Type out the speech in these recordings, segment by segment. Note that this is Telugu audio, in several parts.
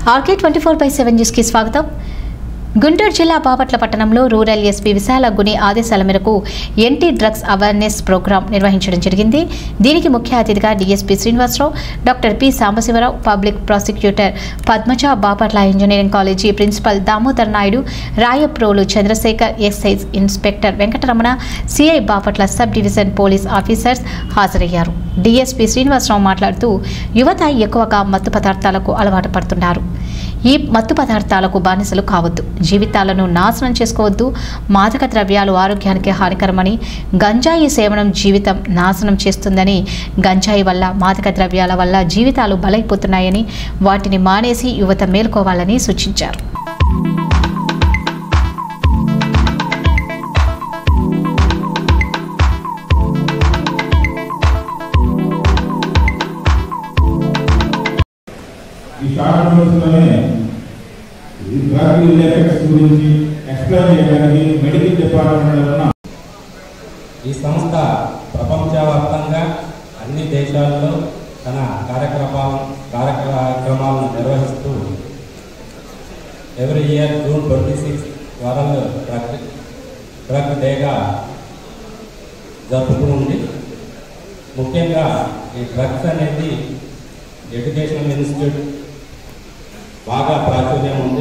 RK twenty four by seven న్యూస్కి స్వాగతం గుంటూరు జిల్లా బాపట్ల పట్టణంలో రూరల్ ఎస్పీ విశాల గుని ఆదేశాల మేరకు ఎన్టీ డ్రగ్స్ అవేర్నెస్ ప్రోగ్రాం నిర్వహించడం జరిగింది దీనికి ముఖ్య అతిథిగా DSP Srinivasarao doctor P Sambasivarao public prosecutor Padmaja Bapatla engineering college principal Damodar Naidu Rayaprolu Chandrasekhar excise inspector Venkataramana CI Bapatla sub division police officers హాజరయ్యారు డీఎస్పీ శ్రీనివాసరావు మాట్లాడుతూ యువత ఎక్కువగా మత్తు పదార్థాలకు అలవాటు పడుతున్నారు ఈ మత్తు పదార్థాలకు బానిసలు కావద్దు జీవితాలను నాశనం చేసుకోవద్దు మాదక ద్రవ్యాలు ఆరోగ్యానికి హానికరమని గంజాయి సేవనం జీవితం నాశనం చేస్తుందని గంజాయి వల్ల మాదక ద్రవ్యాల వల్ల జీవితాలు బలైపోతున్నాయని వాటిని మానేసి యువత మేల్కోవాలని సూచించారు ఈ షార్ట్ నోట్స్లోనే ఈ డ్రగ్ ఎఫెక్ట్స్ గురించి ఎక్స్ప్లెయిన్ చేయడానికి మెడికల్ డిపార్ట్మెంట్ ఉన్న ఈ సంస్థ ప్రపంచవ్యాప్తంగా అన్ని దేశాల్లో తన కార్యక్రమాలు కార్యక్రమాలను నిర్వహిస్తూ every year June twenty six world drug drug డేగా జరుపుతుంది ముఖ్యంగా ఈ డ్రగ్స్ అనేది ఎడ్యుకేషనల్ ఇన్స్టిట్యూట్ బాగా ప్రాచుర్యం ఉంది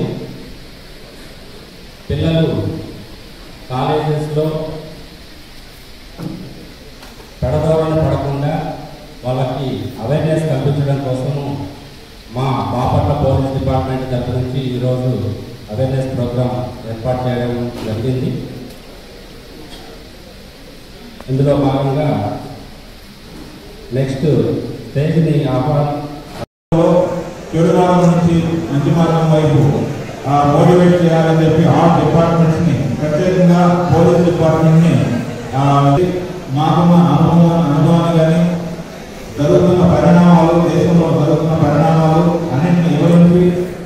పిల్లలు కాలేజెస్లో పెడదోరణ పడకుండా వాళ్ళకి అవేర్నెస్ కల్పించడం కోసము మా బాపట్ల పోలీస్ డిపార్ట్మెంట్ తరపు నుంచి ఈరోజు అవేర్నెస్ ప్రోగ్రాం ఏర్పాటు చేయడం జరిగింది ఇందులో భాగంగా నెక్స్ట్ స్టేజ్ని ఆహ్వాన్ చెడు మార్గం నుంచి మంచి మార్గం వైపు మోటివేట్ చేయాలని చెప్పి ఆ డిపార్ట్మెంట్స్ ని ప్రత్యేకంగా పోలీస్ డిపార్ట్మెంట్ ని ఆ, మాకున్న అనుభవం అనుభవాన్ని కానీ జరుగుతున్న పరిణామాలు దేశంలో జరుగుతున్న పరిణామాలు అన్నింటిని వివరించి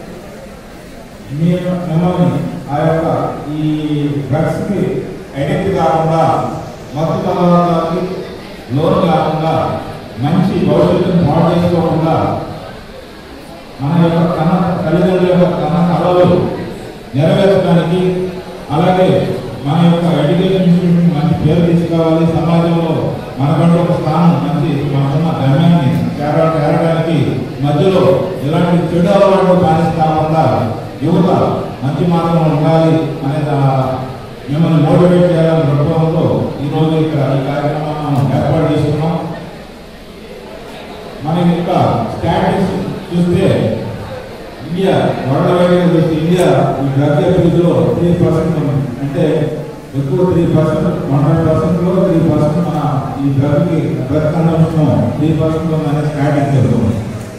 మీ మిమ్మల్ని ఆ యొక్క ఈ డ్రగ్స్ కి అడిక్ట్ కాకుండా మత్తు పదార్థాలకి లోన్ కాకుండా మంచి భవిష్యత్తును పాడు చేసుకోకుండా మన యొక్క కన్న తల్లిదండ్రుల యొక్క కన్న కళలు నెరవేర్చడానికి అలాగే మన యొక్క ఎడ్యుకేషన్ ఇన్స్టిట్యూట్ మంచి పేరు తీసుకురావాలి సమాజంలో మనకంటూ ఒక స్థానం మంచి మనకున్న గమ్యాన్ని చేర చేరడానికి మధ్యలో ఇలాంటి చెడు అలవాట్లు పాటిస్తాకుండా యువత మంచి మార్గంలో ఉండాలి అనే దా- మిమ్మల్ని మోటివేట్ చేయాలనే దృక్పథంతో ఈరోజు ఇక్కడ ఈ కార్యక్రమాన్ని మనం ఏర్పాటు చేసుకున్నాం మన యొక్క స్టాటిస్ చూస్తే ఇండియా వరల్డ్ వైడ్గా చూస్తే ఇండియా ఈ డ్రగ్ అబ్యూజ్లో త్రీ పర్సెంట్ అంటే ఎక్కువ త్రీ పర్సెంట్ వన్ హండ్రెడ్ పర్సెంట్లో త్రీ పర్సెంట్ మన ఈ డ్రగ్కి డ్రగ్ కన్సంప్షన్ త్రీ పర్సెంట్ ఉందనే స్టాటిస్ చెప్తుంది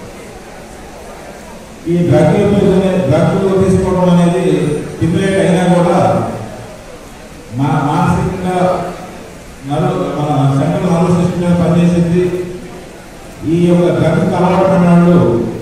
ఈ డ్రగ్ అబ్యూజ్ అనే డ్రగ్ తీసుకోవడం అనేది స్టిమ్యులేట్ అయినా కూడా మన మానసికంగా నలు మన సెంట్రల్ నర్వస్ సిస్టమ్ మీద పనిచేసింది ఈ యొక్క డ్రగ్ అలవాటు పడిన వాళ్ళు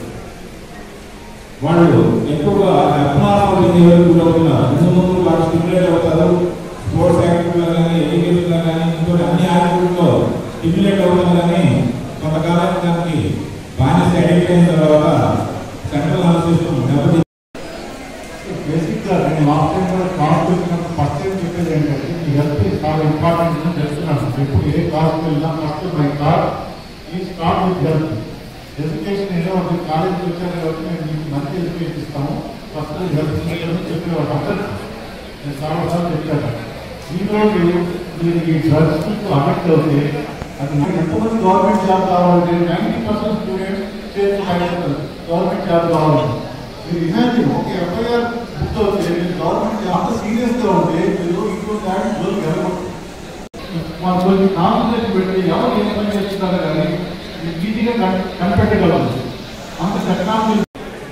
వాళ్ళు ఎక్కువగా అబ్నార్మల్ బిహేవియర్ గురవుతున్నారు ముందు ముందు వాళ్ళు స్టిమ్యులేట్ అవుతారు స్పోర్ట్స్ యాక్టివిటీలో కానీ ఎడ్యుకేషన్లో కానీ ఇంకోటి అన్ని యాక్టివిటీలో స్టిమ్యులేట్ అవుతారు కానీ కొంతకాలం దానికి బానిస అడిక్ట్ అయిన తర్వాత సెంట్రల్ నర్వస్ సిస్టమ్ దెబ్బతి బేసిక్గా నేను లాస్ట్ టైం కూడా క్లాస్ వచ్చినప్పుడు ఫస్ట్ టైం చెప్పేది ఏంటంటే మీ హెల్త్ చాలా ఇంపార్టెంట్ అని తెలుస్తున్నాను ఎప్పుడు ఏ క్లాస్కి వెళ్ళినా ఫస్ట్ మై క్లాస్ ఈ స్టార్ట్ విత్ హెల్త్ ఎడ్యుకేషన్ ఏదో ఒకటి కాలేజీకి వచ్చారు కాబట్టి మేము మీకు మంచి ఎడ్యుకేషన్ ఇస్తాము ఫస్ట్ హెల్త్ చెప్పేవాడు అందరూ నేను చాలాసార్లు చెప్పాను ఈరోజు మీరు ఈ డ్రగ్స్ అఫెక్ట్ అవుతే అది మనకి ఎంతమంది గవర్నమెంట్ జాబ్ కావాలంటే నైంటీ పర్సెంట్ స్టూడెంట్స్ చేస్తున్నారు గవర్నమెంట్ జాబ్ కావాలంటే మీరు ఇమాజిన్ ఒక ఎఫ్ఐఆర్ బుక్ అవుతే మీరు గవర్నమెంట్ అంత సీరియస్గా ఉంటే మీరు ఇంకో దాడి జోలికి వెళ్ళకూడదు మన కొంచెం కాన్సన్ట్రేషన్ పెట్టి ఎవరు ఏం పని చేస్తున్నారో కానీ మీరు ఈజీగా కన్- కనిపెట్టగలరు అంత టెక్నాలజీ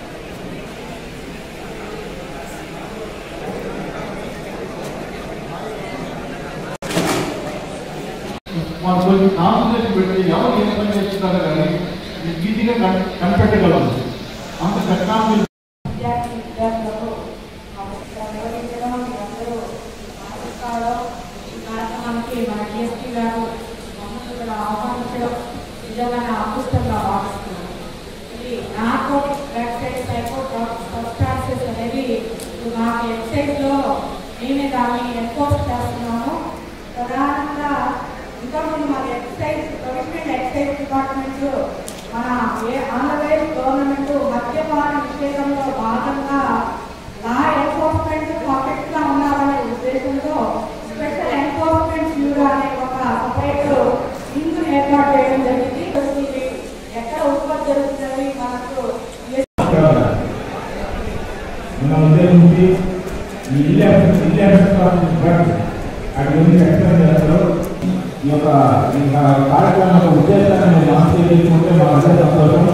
మన కొంచెం కాన్సన్ట్రేషన్ పెట్టి ఎవరు ఏం పని చేస్తున్నారో కానీ మీరు ఈజీగా కన్- కనిపెట్టగలరు అంత టెక్నాలజీ విద్యార్థి విద్యార్థులకు నిర్వహించడం అందరూ ఆశిస్తారో ఈ కార్యక్రమానికి మన డిఎస్పీ గారు మమ్మల్ని ఇక్కడ ఆహ్వానించడం నిజంగా నా అదృష్టంగా భావిస్తున్నాను ఇది నార్కోటిక్ డ్రగ్స్ అండ్ సైకోట్రాప్స్ నేనే దాన్ని ఎన్ఫోర్స్ చేస్తున్నాను ప్రధానంగా ఇంతకుముందు మన ఎక్సైజ్ ప్రొఫెషనల్ ఎక్సైజ్ డిపార్ట్మెంట్ మన ఏ ఆంధ్రప్రదేశ్ గవర్నమెంట్ మద్యపాన నిషేధంలో భాగంగా లా ఎన్ఫోర్స్మెంట్ పర్ఫెక్ట్ గా ఉండాలనే ఉద్దేశంతో స్పెషల్ ఎన్ఫోర్స్మెంట్ బ్యూరో అనే ఒక సపరేట్ ఇందును ఏర్పాటు చేయడం జరిగింది ఇది ఎక్కడ ఉత్పత్తి జరుగుతుంది మనకు ఏ మన ఉద్దేశించి ఈ ఇల్లు ఇల్లు డ్రగ్స్ అటు గురించి ఎక్స్ప్లెయిన్ చేస్తారు ఈ యొక్క ఈ కార్యక్రమం యొక్క ఉద్దేశాన్ని మీరు లాంచ్ చేసుకుంటే మా అందరి సంతోషం